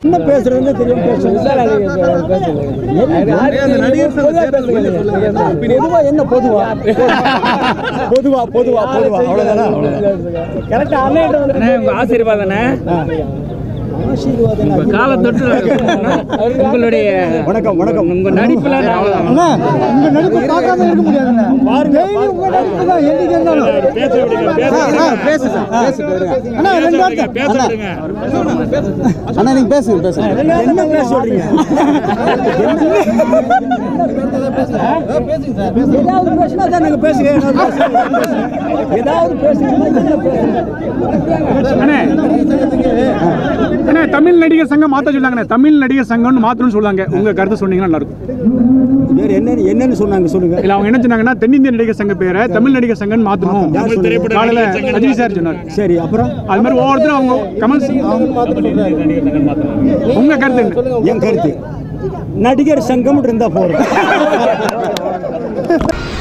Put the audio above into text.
என்ன பேசுறதுன்னு தெரியும் பொதுவா என்ன பொதுவா பொதுவா பொதுவா பொதுவா அவ்வளவுதானா கரெக்டா அண்ணே உங்க ஆசீர்வாதண்ணே ஆசீர்வாதம் உங்க காலை தொட்டு உங்களுடைய வணக்கம் வணக்கம் உங்க நடிப்புல நான் அண்ணா உங்க நடிப்பு பார்க்காம இருக்க முடியாதுண்ணா பாருங்க உங்க நடிப்பு தான் என்னைக்கு இருந்தாலும் ஆ, ஆ, பேசு சார் பேசு அண்ணா ரெண்டு வார்த்தை அண்ணா. அண்ணா நீங்க பேசுங்க பேசுங்க என்ன பேச சொல்றீங்க ஏதாவது பேசினா தான் நாங்க பேசுங்க ஏதாவது பேசுங்க அண்ணே அண்ணே தமிழ் நடிகர் சங்கம் மாத்த சொல்லாங்கண்ணே தமிழ் நடிகர் சங்கம்னு மாத்தணும்னு சொல்லுவாங்க உங்க கருத்து சொன்னீங்கன்னா நல்லா இருக்கும் வேற என்ன என்னன்னு சொன்னாங்க சொல்லுங்க இல்ல அவங்க என்ன சொன்னாங்கன்னா தென்னிந்திய நடிகர் சங்க பேரை தமிழ் நடிகர் சங்கம்னு மாத்தணும் யார் சொன்னது? காலையில ரஜினி சார் சொன்னார் சரி அப்புறம் அது மாதிரி ஒவ்வொருத்தரும் அவங்க கமல் உங்க கருத்து என்ன என் கருத்து நடிகர் சங்கம் இருந்தா போறோம்